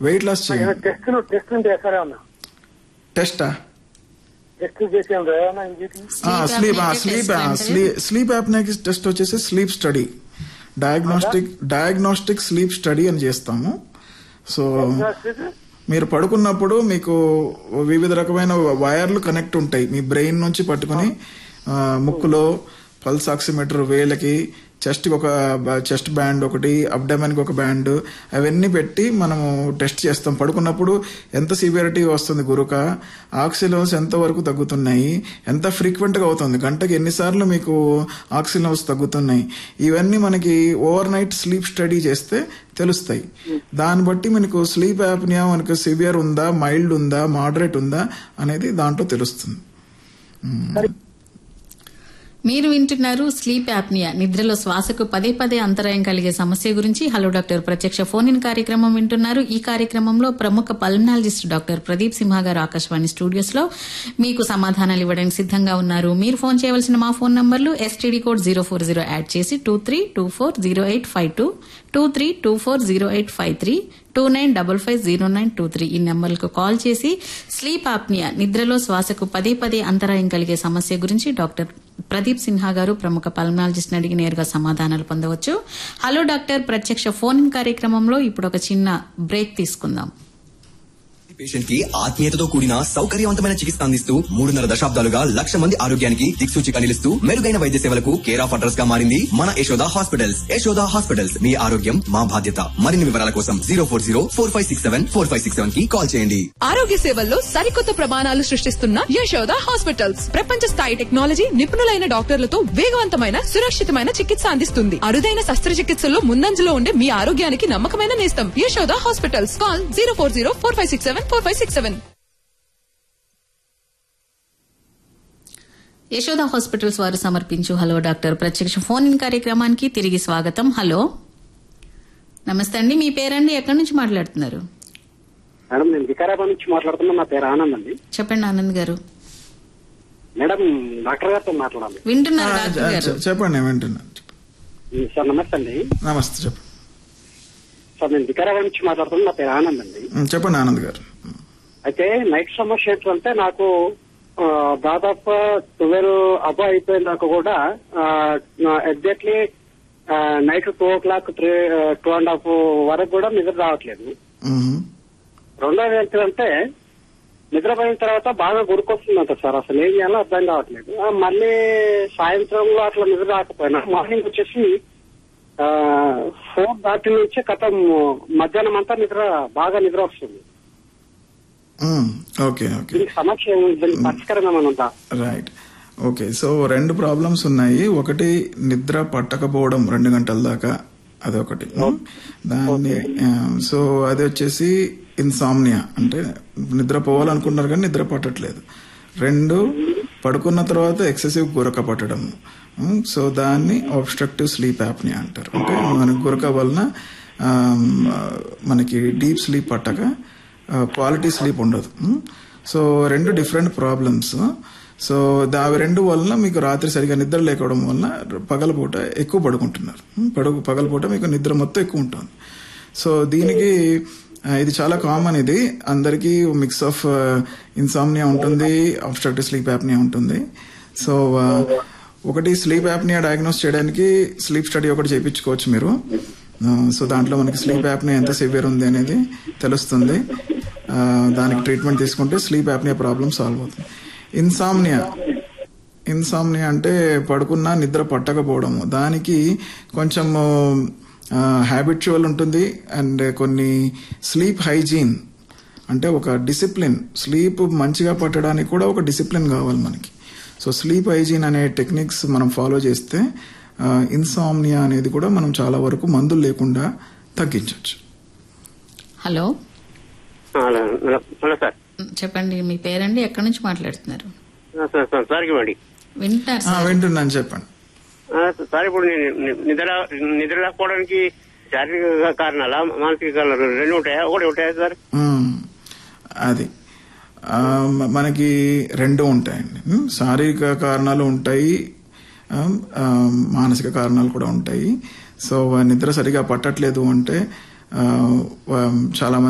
Weight loss చేయండి టెస్టులు టెస్టులు చేస్తారా అన్న టెస్టా టెస్టులు చేసాం ఏమన్నా ఇంటికి స్లీప్ apnea స్లీప్ test అంటే? స్లీప్ స్లీప్ యాప్నేకి టెస్ట్ వచ్చేసి sleep study diagnostic diagnostic sleep study అని చేస్తాము సో మీరు పడుకున్నప్పుడు మీకు వివిధ రకమైన వైర్లు కనెక్ట్ ఉంటాయి మీ బ్రెయిన్ నుంచి పట్టుకుని ఆ, ముక్కులో పల్స్ ఆక్సిమీటర్ వేలకి చెస్ట్ ఒక చెస్ట్ బ్యాండ్ ఒకటి అబ్డమెన్ ఒక బ్యాండ్ అవన్నీ పెట్టి మనము టెస్ట్ చేస్తాం పడుకున్నప్పుడు ఎంత సివియరిటీ వస్తుంది గురుక ఆక్సిలెవల్స్ ఎంత వరకు తగ్గుతున్నాయి ఎంత ఫ్రీక్వెంట్ గా అవుతుంది గంటకి ఎన్నిసార్లు మీకు ఆక్సిలెవల్స్ తగ్గుతున్నాయి ఇవన్నీ మనకి ఓవర్ నైట్ స్లీప్ స్టడీ చేస్తే తెలుస్తాయి దాన్ని బట్టి మనకు స్లీప్ యాప్నియా మనకు సివియర్ ఉందా మైల్డ్ ఉందా మోడరేట్ ఉందా అనేది దాంట్లో తెలుస్తుంది మీరు వింటున్నారు స్లీప్ యాప్నియా నిద్రలో శ్వాసకు పదే పదే అంతరాయం కలిగే సమస్య గురించి హలో డాక్టర్ ప్రత్యక్ష ఫోన్ ఇన్ కార్యక్రమం వింటున్నారు ఈ కార్యక్రమంలో ప్రముఖ పల్మనాలజిస్ట్ డాక్టర్ ప్రదీప్ సింహ గారు ఆకాశవాణి స్టూడియోస్ లో మీకు సమాధానాలు ఇవ్వడానికి సిద్ధంగా ఉన్నారు మీరు ఫోన్ చేయవలసిన మా ఫోన్ నంబర్లు STD code zero four zero add చేసి two three two four zero eight five two two three two four zero eight five three two nine double five zero nine two three ఈ నెంబర్లకు call చేసి sleep apnoea నిద్రలో శ్వాసకు పదే పదే అంతరాయం కలిగే సమస్య గురించి డాక్టర్ ప్రదీప్ సిన్హా గారు ప్రముఖ పల్మనాలజిస్ట్ అడిగి నేరుగా సమాధానాలు పొందవచ్చు హలో డాక్టర్ ప్రత్యక్ష ఫోన్ ఇన్ కార్యక్రమంలో ఇప్పుడు ఒక చిన్న బ్రేక్ తీసుకుందాం పేషెంట్ కి ఆత్మీయతతో కూడిన సౌకర్యవంతమైన చికిత్స అందిస్తూ మూడున్నర దశాబ్దాలుగా లక్ష మంది ఆరోగ్యానికి దిక్సూచిగా నిలుస్తూ మెరుగైన వైద్య సేవలకు కేర్ ఆఫ్ అడ్రస్ గా మారింది మన యశోద హాస్పిటల్స్ యశోద హాస్పిటల్స్ మీ ఆరోగ్యం మా బాధ్యత మరిన్ని వివరాల కోసం zero four zero four five six seven four five six seven కి కాల్ చేయండి ఆరోగ్య సేవల్లో సరికొత్త ప్రమాణాలు సృష్టిస్తున్న యశోద హాస్పిటల్స్ ప్రపంచ స్థాయి టెక్నాలజీ నిపుణులైన డాక్టర్లతో వేగవంతమైన సురక్షితమైన చికిత్స అందిస్తుంది అరుదైన శస్త్రచికిత్సల్లో ముందంజలో ఉండే మీ ఆరోగ్యానికి నమ్మకమైన నేస్తం Yashoda hospitals call zero four zero four five six seven four five six seven Yashoda hospitals వారు సమర్పించు హలో డాక్టర్ ప్రత్యక్ష ఫోన్ ఇన్ కార్యక్రమానికి తిరిగి స్వాగతం హలో నమస్తే అండి మీ పేరండి ఎక్కడి నుంచి మాట్లాడుతున్నారు మేడం నేను వికారాబాద్ నుంచి మాట్లాడుతున్నా నా పేరు ఆనంద్ అండి చెప్పండి ఆనంద్ గారు మేడం డాక్టర్ గారితో మాట్లాడాలి వింటున్నారు ఆ, డాక్టర్ గారు చె- చెప్పండి నేను వింటున్నాను సార్ నమస్తే అండి నమస్తే చెప్పండి సార్ నేను వికారాబాద్ నుంచి మాట్లాడుతున్నా నా పేరు ఆనంద్ అండి ఉమ్, చెప్పండి ఆనంద్ గారు అయితే నైట్ సమస్య ఏంటంటే నాకు ఆ, దాదాపు ట్వెల్వ్ అబో అయిపోయిన దాకా కూడా exactly night two o'clock three two and half వరకు కూడా నిద్ర రావట్లేదు ఉమ్. రెండోది ఏంటంటే నిద్రపోయిన తర్వాత బాగా గురికొస్తుందంట సార్ అసలు ఏం చేయాలో అర్థం కావట్లేదు ఆ, మళ్ళీ సాయంత్రంలో అట్లా నిద్ర రాకపోయినా మార్నింగ్ వచ్చేసి ఫోర్ దాటి నుంచి కథం మధ్యాహ్నం అంతా నిద్ర బాగా నిద్ర వస్తుంది ఉమ్, ఓకే ఓకే దీనికి సమస్య ఏమి- దీనికి పరిష్కారం ఏమైనా ఉందా రైట్ ఓకే సో రెండు ప్రాబ్లమ్స్ ఉన్నాయి ఒకటి నిద్ర పట్టకపోవడం రెండు గంటల దాకా అదొకటి దాన్ని ఆ, సో అది వచ్చేసి ఇన్సామ్నియా అంటే నిద్ర పోవాలనుకుంటున్నారు కానీ నిద్ర పట్టట్లేదు రెండు పడుకున్న తర్వాత ఎక్సెసివ్ గురక పట్టడం ఉమ్, సో దాన్ని ఆబ్స్ట్రక్టివ్ స్లీప్ యాప్నియా అంటారు అంటే మనకి గురక వలన ఆ, మనకి డీప్ స్లీప్ పట్టక క్వాలిటీ స్లీప్ ఉండదు ఉమ్, సో రెండు డిఫరెంట్ ప్రాబ్లమ్స్ సో దా అవి రెండు వలన మీకు రాత్రి సరిగా నిద్ర లేకపోవడం వలన పగలపూట ఎక్కువ పడుకుంటున్నారు ఉమ్, పడుకు పగలపూట మీకు నిద్ర మొత్తం ఎక్కువ ఉంటుంది సో దీనికి ఆ, ఇది చాలా కామన్ ఇది అందరికీ మిక్స్ ఆఫ్ ఇన్సామ్నియా ఉంటుంది అబ్స్ట్రక్టివ్ స్లీప్ యాప్నియా ఉంటుంది సో ఆ, ఒకటి స్లీప్ యాప్నియా డయాగ్నోస్ చేయడానికి స్లీప్ స్టడీ ఒకటి చేయించుకోవచ్చు మీరు ఆ, సో దాంట్లో మనకి స్లీప్ యాప్నియా ఎంత సివియర్ ఉంది అనేది తెలుస్తుంది ఆ, దానికి ట్రీట్మెంట్ తీసుకుంటే స్లీప్ యాప్నియా ప్రాబ్లం సాల్వ్ అవుతుంది ఇన్సామ్నియా ఇన్సామ్నియా అంటే పడుకున్నా నిద్ర పట్టకపోవడము దానికి కొంచెం హ్యాబిచువల్ ఉంటుంది అండ్ కొన్ని స్లీప్ హైజీన్ అంటే ఒక డిసిప్లిన్ స్లీప్ మంచిగా పట్టడానికి కూడా ఒక డిసిప్లిన్ కావాలి మనకి సో స్లీప్ హైజీన్ అనే టెక్నిక్స్ మనం ఫాలో చేస్తే ఇన్సామ్నియా అనేది కూడా మనం చాలా వరకు మందులు లేకుండా తగ్గించవచ్చు హలో హలో హలో సార్ చెప్పండి మీ పేరండి ఎక్కడి నుంచి మాట్లాడుతున్నారు సార్ సార్ సార్ ఇవ్వండి వింటున్నారు సార్ వింటున్నాను చెప్పండి సార్ ఇప్పుడు నేను ని- నిద్ర నిద్ర లేకపోవడానికి శారీరక కారణాలా మానసిక కారణాలు రెండు ఉంటాయా ఒకటి ఉంటాయా సార్ మ్మ్. అది ఆ, మ- మనకి రెండు ఉంటాయండి మ్మ్. శారీరక కారణాలు ఉంటాయి ఆ, ఆ, మానసిక కారణాలు కూడా ఉంటాయి సో నిద్ర సరిగా పట్టట్లేదు అంటే ఆ, చాలా